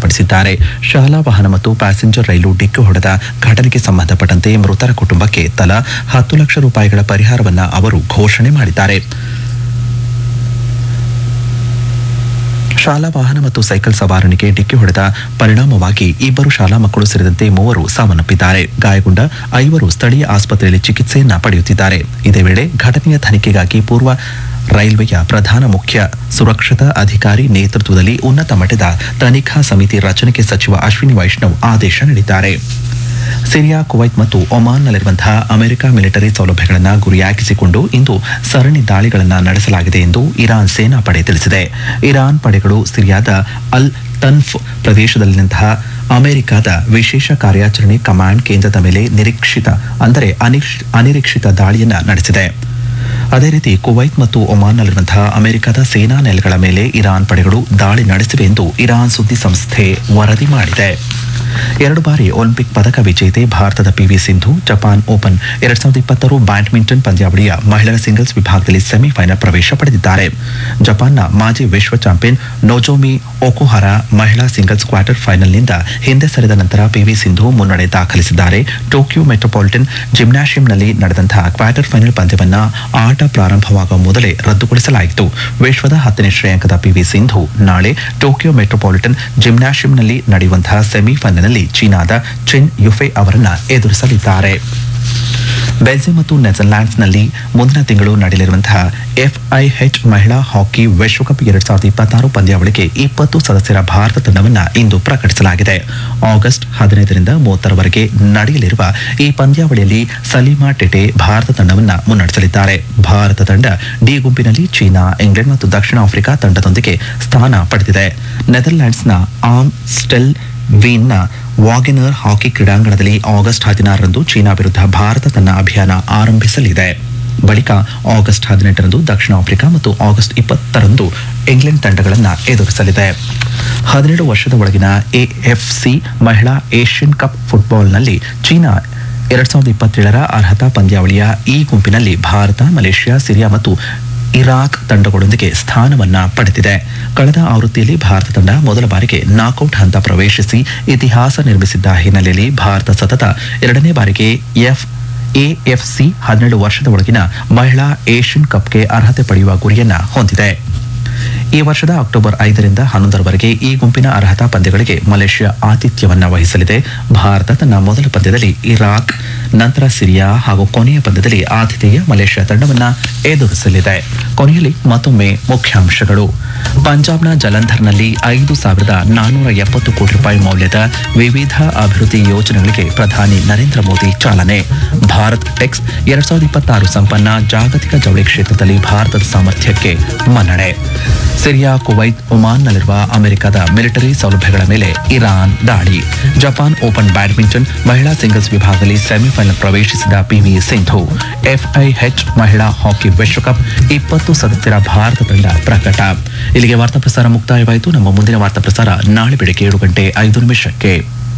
ವ್ಯಕ್ತಪಡಿಸಿದ್ದಾರೆ ಶಾಲಾ ವಾಹನ ಮತ್ತು ಪ್ಯಾಸೆಂಜರ್ ರೈಲು ಡಿಕ್ಕಿ ಹೊಡೆದ ಘಟನೆಗೆ ಸಂಬಂಧಪಟ್ಟಂತೆ ಮೃತರ ಕುಟುಂಬಕ್ಕೆ ತಲಾ ಹತ್ತು ಲಕ್ಷ ರೂಪಾಯಿಗಳ ಪರಿಹಾರವನ್ನ ಅವರು ಘೋಷಣೆ ಮಾಡಿದ್ದಾರೆ ಶಾಲಾ ವಾಹನ ಮತ್ತು ಸೈಕಲ್ ಸವಾರನಿಗೆ ಡಿಕ್ಕಿ ಹೊಡೆದ ಪರಿಣಾಮವಾಗಿ ಇಬ್ಬರು ಶಾಲಾ ಮಕ್ಕಳು ಸೇರಿದಂತೆ ಮೂವರು ಸಾವನ್ನಪ್ಪಿದ್ದಾರೆ ಗಾಯಗೊಂಡ ಐವರು ಸ್ಥಳೀಯ ಆಸ್ಪತ್ರೆಯಲ್ಲಿ ಚಿಕಿತ್ಸೆಯನ್ನ ಪಡೆಯುತ್ತಿದ್ದಾರೆ ಇದೇ ವೇಳೆ ಘಟನೆಯ ತನಿಖೆಗಾಗಿ ಪೂರ್ವ ರೈಲ್ವೆಯ ಪ್ರಧಾನ ಮುಖ್ಯ ಸುರಕ್ಷತಾ ಅಧಿಕಾರಿ ನೇತೃತ್ವದಲ್ಲಿ ಉನ್ನತ ಮಟ್ಟದ ತನಿಖಾ ಸಮಿತಿ ರಚನೆಗೆ ಸಚಿವ ಅಶ್ವಿನಿ ವೈಷ್ಣವ್ ಆದೇಶ ನೀಡಿದ್ದಾರೆ ಸಿರಿಯಾ ಕುವೈತ್ ಮತ್ತು ಒಮಾನ್ನಲ್ಲಿರುವಂತಹ ಅಮೆರಿಕ ಮಿಲಿಟರಿ ಸೌಲಭ್ಯಗಳನ್ನು ಗುರಿಯಾಗಿಸಿಕೊಂಡು ಇಂದು ಸರಣಿ ದಾಳಿಗಳನ್ನು ನಡೆಸಲಾಗಿದೆ ಎಂದು ಇರಾನ್ ಸೇನಾಪಡೆ ತಿಳಿಸಿದೆ ಇರಾನ್ ಪಡೆಗಳು ಸಿರಿಯಾದ ಅಲ್ ತನ್ಫ್ ಪ್ರದೇಶದಲ್ಲಿನಂತಹ ಅಮೆರಿಕದ ವಿಶೇಷ ಕಾರ್ಯಾಚರಣೆ ಕಮಾಂಡ್ ಕೇಂದ್ರದ ಮೇಲೆ ನಿರೀಕ್ಷಿತ ಅಂದರೆ ಅನಿಕ್ಷ- ಅನಿರೀಕ್ಷಿತ ದಾಳಿಯನ್ನ ನಡೆಸಿದೆ ಅದೇ ರೀತಿ ಕುವೈತ್ ಮತ್ತು ಒಮಾನ್ನಲ್ಲಿರುವಂತಹ ಅಮೆರಿಕದ ಸೇನಾ ನೆಲೆಗಳ ಮೇಲೆ ಇರಾನ್ ಪಡೆಗಳು ದಾಳಿ ನಡೆಸಿವೆ ಎಂದು ಇರಾನ್ ಸುದ್ದಿ ಸಂಸ್ಥೆ ವರದಿ ಮಾಡಿದೆ ಎರಡು ಬಾರಿ ಒಲಿಂಪಿಕ್ ಪದಕ ವಿಜೇತೆ ಭಾರತದ ಪಿವಿ ಸಿಂಧು ಜಪಾನ್ ಓಪನ್ ಎರಡ್ ಸಾವಿರದ ಇಪ್ಪತ್ತಾರು ಬ್ಯಾಡ್ಮಿಂಟನ್ ಪಂದ್ಯಾವಳಿಯ ಮಹಿಳೆಯರ ಸಿಂಗಲ್ಸ್ ವಿಭಾಗದಲ್ಲಿ ಸೆಮಿಫೈನಲ್ ಪ್ರವೇಶ ಪಡೆದಿದ್ದಾರೆ ಜಪಾನ್ನ ಮಾಜಿ ವಿಶ್ವ ಚಾಂಪಿಯನ್ ನೊಜೋಮಿ ಒಕುಹರ ಮಹಿಳಾ ಸಿಂಗಲ್ಸ್ ಕ್ವಾರ್ಟರ್ ಫೈನಲ್ನಿಂದ ಹಿಂದೆ ಸರಿದ ನಂತರ ಪಿವಿ ಸಿಂಧು ಮುನ್ನಡೆ ದಾಖಲಿಸಿದ್ದಾರೆ ಟೋಕಿಯೋ ಮೆಟ್ರೋಪಾಲಿಟನ್ ಜಿಮ್ನಾಷಿಯಂನಲ್ಲಿ ನಡೆದಂತಹ ಕ್ವಾರ್ಟರ್ ಫೈನಲ್ ಪಂದ್ಯವನ್ನ ಆಟ ಪ್ರಾರಂಭವಾಗುವ ಮೊದಲೇ ರದ್ದುಗೊಳಿಸಲಾಯಿತು ವಿಶ್ವದ ಹತ್ತನೇ ಶ್ರೇಯಾಂಕದ ಪಿವಿ ಸಿಂಧು ನಾಳೆ ಟೋಕಿಯೋ ಮೆಟ್ರೋಪಾಲಿಟನ್ ಜಿಮ್ನಾಷಿಯಂನಲ್ಲಿ ನಡೆಯುವಂತಹ ಸೆಮಿಫೈನಲ್ನಲ್ಲಿ ಚೀನಾದ ಚೆನ್ ಯುಫೆ ಅವರನ್ನ ಎದುರಿಸಲಿದ್ದಾರೆ ಬೆಲ್ಜಿಯಂ ಮತ್ತು ನೆದರ್ಲ್ಯಾಂಡ್ಸ್ನಲ್ಲಿ ಮುಂದಿನ ತಿಂಗಳು ನಡೆಯಲಿರುವಂತಹ ಎಫ್ಐಎಚ್ ಮಹಿಳಾ ಹಾಕಿ ವಿಶ್ವಕಪ್ ಎರಡ್ ಸಾವಿರದ ಇಪ್ಪತ್ತಾರು ಪಂದ್ಯಾವಳಿಗೆ ಇಪ್ಪತ್ತು ಸದಸ್ಯರ ಭಾರತ ತಂಡವನ್ನು ಇಂದು ಪ್ರಕಟಿಸಲಾಗಿದೆ ಆಗಸ್ಟ್ ಹದಿನೈದರಿಂದ ಮೂವತ್ತರವರೆಗೆ ನಡೆಯಲಿರುವ ಈ ಪಂದ್ಯಾವಳಿಯಲ್ಲಿ ಸಲೀಮಾ ಟೆಟೆ ಭಾರತ ತಂಡವನ್ನು ಮುನ್ನಡೆಸಲಿದ್ದಾರೆ ಭಾರತ ತಂಡ ಡಿ ಗುಂಪಿನಲ್ಲಿ ಚೀನಾ ಇಂಗ್ಲೆಂಡ್ ಮತ್ತು ದಕ್ಷಿಣ ಆಫ್ರಿಕಾ ತಂಡದೊಂದಿಗೆ ಸ್ಥಾನ ಪಡೆದಿದೆ ನೆದರ್ಲ್ಯಾಂಡ್ಸ್ನ ಆಮ್ ಸ್ಟೆಲ್ ವೀನ್ನ ವಾಗೆನರ್ ಹಾಕಿ ಕ್ರೀಡಾಂಗಣದಲ್ಲಿ ಆಗಸ್ಟ್ ಹದಿನಾರರಂದು ಚೀನಾ ವಿರುದ್ಧ ಭಾರತ ತನ್ನ ಅಭಿಯಾನ ಆರಂಭಿಸಲಿದೆ ಬಳಿಕ ಆಗಸ್ಟ್ ಹದಿನೆಂಟರಂದು ದಕ್ಷಿಣ ಆಫ್ರಿಕಾ ಮತ್ತು ಆಗಸ್ಟ್ ಇಪ್ಪತ್ತರಂದು ಇಂಗ್ಲೆಂಡ್ ತಂಡಗಳನ್ನು ಎದುರಿಸಲಿದೆ ಹದಿನೇಳು ವರ್ಷದ ಒಳಗಿನ ಎಎಫ್ಸಿ ಮಹಿಳಾ ಏಷ್ಯನ್ ಕಪ್ ಫುಟ್ಬಾಲ್ನಲ್ಲಿ ಚೀನಾ ಎರಡ್ ಸಾವಿರದ ಇಪ್ಪತ್ತೇಳರ ಅರ್ಹತಾ ಪಂದ್ಯಾವಳಿಯ ಈ ಗುಂಪಿನಲ್ಲಿ ಭಾರತ ಮಲೇಷ್ಯಾ ಸಿರಿಯಾ ಮತ್ತು ಇರಾಕ್ ತಂಡಗಳೊಂದಿಗೆ ಸ್ಥಾನವನ್ನ ಪಡೆದಿದೆ ಕಳೆದ ಆವೃತ್ತಿಯಲ್ಲಿ ಭಾರತ ತಂಡ ಮೊದಲ ಬಾರಿಗೆ ನಾಕೌಟ್ ಹಂತ ಪ್ರವೇಶಿಸಿ ಇತಿಹಾಸ ನಿರ್ಮಿಸಿದ್ದ ಹಿನ್ನೆಲೆಯಲ್ಲಿ ಭಾರತ ಸತತ ಎರಡನೇ ಬಾರಿಗೆ ಎಫ್ ಎಎಫ್ಸಿ ಹನ್ನೆರಡು ವರ್ಷದ ಒಳಗಿನ ಮಹಿಳಾ ಏಷ್ಯನ್ ಕಪ್ಗೆ ಅರ್ಹತೆ ಪಡೆಯುವ ಗುರಿಯನ್ನ ಹೊಂದಿದೆ ಈ ವರ್ಷದ ಅಕ್ಟೋಬರ್ ಐದರಿಂದ ಹನ್ನೊಂದರವರೆಗೆ ಈ ಗುಂಪಿನ ಅರ್ಹತಾ ಪಂದ್ಯಗಳಿಗೆ ಮಲೇಷ್ಯಾ ಆತಿಥ್ಯವನ್ನ ವಹಿಸಲಿದೆ ಭಾರತ ತನ್ನ ಮೊದಲ ಪಂದ್ಯದಲ್ಲಿ ಇರಾಕ್ ನಂತರ ಸಿರಿಯಾ ಹಾಗೂ ಕೊನೆಯ ಪಂದ್ಯದಲ್ಲಿ ಆತಿಥೇಯ ಮಲೇಷ್ಯಾ ತಂಡವನ್ನ ಎದುರಿಸಲಿದೆ ಕೊನೆಯಲ್ಲಿ ಮತ್ತೊಮ್ಮೆ ಮುಖ್ಯಾಂಶಗಳು ಪಂಜಾಬ್ನ ಜಲಂಧರ್ನಲ್ಲಿ ಐದು ಸಾವಿರದ ನಾನ್ನೂರ ಎಪ್ಪತ್ತು ಕೋಟಿ ರೂಪಾಯಿ ಮೌಲ್ಯದ ವಿವಿಧ ಅಭಿವೃದ್ಧಿ ಯೋಜನೆಗಳಿಗೆ ಪ್ರಧಾನಿ ನರೇಂದ್ರ ಮೋದಿ ಚಾಲನೆ ಭಾರತ್ ಟೆಕ್ಸ್ ಎರಡ್ ಸಾವಿರದ ಇಪ್ಪತ್ತಾರು ಸಂಪನ್ನ ಜಾಗತಿಕ ಜವಳಿ ಕ್ಷೇತ್ರದಲ್ಲಿ ಭಾರತದ ಸಾಮರ್ಥ್ಯಕ್ಕೆ ಮನ್ನಣೆ ಸಿರಿಯಾ ಕುವೈತ್ ಒಮಾನ್ನಲ್ಲಿರುವ ಅಮೆರಿಕದ ಮಿಲಿಟರಿ ಸೌಲಭ್ಯಗಳ ಮೇಲೆ ಇರಾನ್ ದಾಳಿ ಜಪಾನ್ ಓಪನ್ ಬ್ಯಾಡ್ಮಿಂಟನ್ ಮಹಿಳಾ ಸಿಂಗಲ್ಸ್ ವಿಭಾಗದಲ್ಲಿ ಸೆಮಿಫೈನಲ್ ಪ್ರವೇಶಿಸಿದ ಪಿವಿ ಸಿಂಧು ಎಫ್ಐಎಚ್ ಮಹಿಳಾ ಹಾಕಿ ವಿಶ್ವಕಪ್ ಇಪ್ಪತ್ತು ಸದಸ್ಯರ ಭಾರತ ತಂಡ ಪ್ರಕಟ ಇಲ್ಲಿಗೆ ವಾರ್ತಾ ಪ್ರಸಾರ ಮುಕ್ತಾಯವಾಯಿತು ನಮ್ಮ ಮುಂದಿನ ವಾರ್ತಾ ಪ್ರಸಾರ ನಾಳೆ ಬೆಳಗ್ಗೆ ಏಳು ಗಂಟೆ ಐದು ನಿಮಿಷಕ್ಕೆ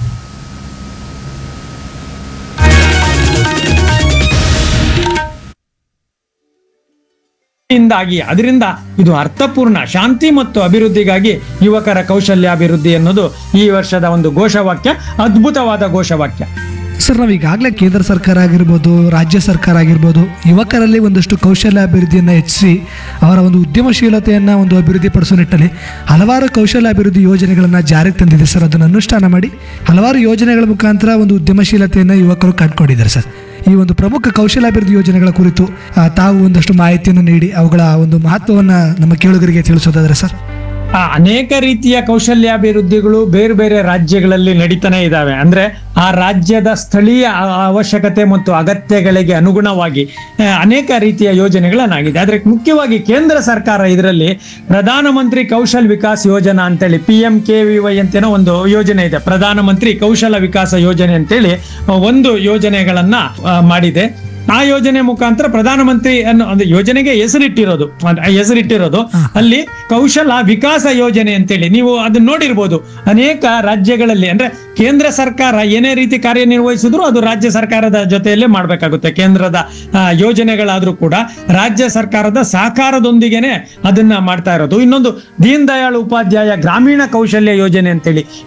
ಇಂದಾಗಿ ಅದರಿಂದ ಇದು ಅರ್ಥಪೂರ್ಣ ಶಾಂತಿ ಮತ್ತು ಅಭಿವೃದ್ಧಿಗಾಗಿ ಯುವಕರ ಕೌಶಲ್ಯಾಭಿವೃದ್ಧಿ ಅನ್ನೋದು ಈ ವರ್ಷದ ಒಂದು ಘೋಷವಾಕ್ಯ ಅದ್ಭುತವಾದ ಘೋಷವಾಕ್ಯ ಸರ್ ನಾವು ಈಗಾಗಲೇ ಕೇಂದ್ರ ಸರ್ಕಾರ ಆಗಿರ್ಬೋದು ರಾಜ್ಯ ಸರ್ಕಾರ ಆಗಿರ್ಬೋದು ಯುವಕರಲ್ಲಿ ಒಂದಷ್ಟು ಕೌಶಲ್ಯ ಅಭಿವೃದ್ಧಿಯನ್ನು ಹೆಚ್ಚಿಸಿ ಅವರ ಒಂದು ಉದ್ಯಮಶೀಲತೆಯನ್ನು ಒಂದು ಅಭಿವೃದ್ಧಿಪಡಿಸೋ ನಿಟ್ಟಲ್ಲಿ ಹಲವಾರು ಕೌಶಲ್ಯ ಅಭಿವೃದ್ಧಿ ಯೋಜನೆಗಳನ್ನು ಜಾರಿಗೆ ತಂದಿದೆ ಸರ್ ಅದನ್ನು ಅನುಷ್ಠಾನ ಮಾಡಿ ಹಲವಾರು ಯೋಜನೆಗಳ ಮುಖಾಂತರ ಒಂದು ಉದ್ಯಮಶೀಲತೆಯನ್ನು ಯುವಕರು ಕಂಡುಕೊಂಡಿದ್ದಾರೆ ಸರ್ ಈ ಒಂದು ಪ್ರಮುಖ ಕೌಶಲ್ಯಾಭಿವೃದ್ಧಿ ಯೋಜನೆಗಳ ಕುರಿತು ಆ, ತಾವು ಒಂದಷ್ಟು ಮಾಹಿತಿಯನ್ನು ನೀಡಿ ಅವುಗಳ ಒಂದು ಮಹತ್ವವನ್ನು ನಮ್ಮ ಕೇಳುಗರಿಗೆ ತಿಳಿಸೋದಾದ್ರೆ ಸರ್ ಆ ಅನೇಕ ರೀತಿಯ ಕೌಶಲ್ಯಾಭಿವೃದ್ಧಿಗಳು ಬೇರೆ ಬೇರೆ ರಾಜ್ಯಗಳಲ್ಲಿ ನಡೀತಾನೆ ಇದ್ದಾವೆ ಅಂದ್ರೆ ಆ ರಾಜ್ಯದ ಸ್ಥಳೀಯ ಆ- ಅವಶ್ಯಕತೆ ಮತ್ತು ಅಗತ್ಯಗಳಿಗೆ ಅನುಗುಣವಾಗಿ ಆ, ಅನೇಕ ರೀತಿಯ ಯೋಜನೆಗಳನ್ನಾಗಿದೆ ಆದ್ರೆ ಮುಖ್ಯವಾಗಿ ಕೇಂದ್ರ ಸರ್ಕಾರ ಇದರಲ್ಲಿ ಪ್ರಧಾನಮಂತ್ರಿ ಕೌಶಲ್ ವಿಕಾಸ್ ಯೋಜನಾ ಅಂತೇಳಿ P M K V Y ಅಂತೇನೋ ಒಂದು ಯೋಜನೆ ಇದೆ ಪ್ರಧಾನಮಂತ್ರಿ ಕೌಶಲ ವಿಕಾಸ ಯೋಜನೆ ಅಂತೇಳಿ ಆ, ಒಂದು ಯೋಜನೆಗಳನ್ನ ಆ, ಮಾಡಿದೆ ಆ ಯೋಜನೆ ಮುಖಾಂತರ ಪ್ರಧಾನಮಂತ್ರಿ ಅನ್ನೋ ಒಂದು ಯೋಜನೆಗೆ ಹೆಸರಿಟ್ಟಿರೋದು ಅಂದ್ರೆ ಆ ಹೆಸರಿಟ್ಟಿರೋದು ಅಲ್ಲಿ ಕೌಶಲ ವಿಕಾಸ ಯೋಜನೆ ಅಂತೇಳಿ ನೀವು ಅದನ್ನ ನೋಡಿರ್ಬೋದು ಅನೇಕ ರಾಜ್ಯಗಳಲ್ಲಿ ಅಂದ್ರೆ ಕೇಂದ್ರ ಸರ್ಕಾರ ಏನೇ ರೀತಿ ಕಾರ್ಯನಿರ್ವಹಿಸಿದ್ರು ಅದು ರಾಜ್ಯ ಸರ್ಕಾರದ ಜೊತೆಯಲ್ಲೇ ಮಾಡ್ಬೇಕಾಗುತ್ತೆ ಕೇಂದ್ರದ ಆ, ಯೋಜನೆಗಳಾದ್ರೂ ಕೂಡ ರಾಜ್ಯ ಸರ್ಕಾರದ ಸಹಕಾರದೊಂದಿಗೆನೆ ಅದನ್ನ ಮಾಡ್ತಾ ಇರೋದು ಇನ್ನೊಂದು ದೀನ್ ದಯಾಳ್ ಉಪಾಧ್ಯಾಯ ಗ್ರಾಮೀಣ ಕೌಶಲ್ಯ ಯೋಜನೆ ಅಂತೇಳಿ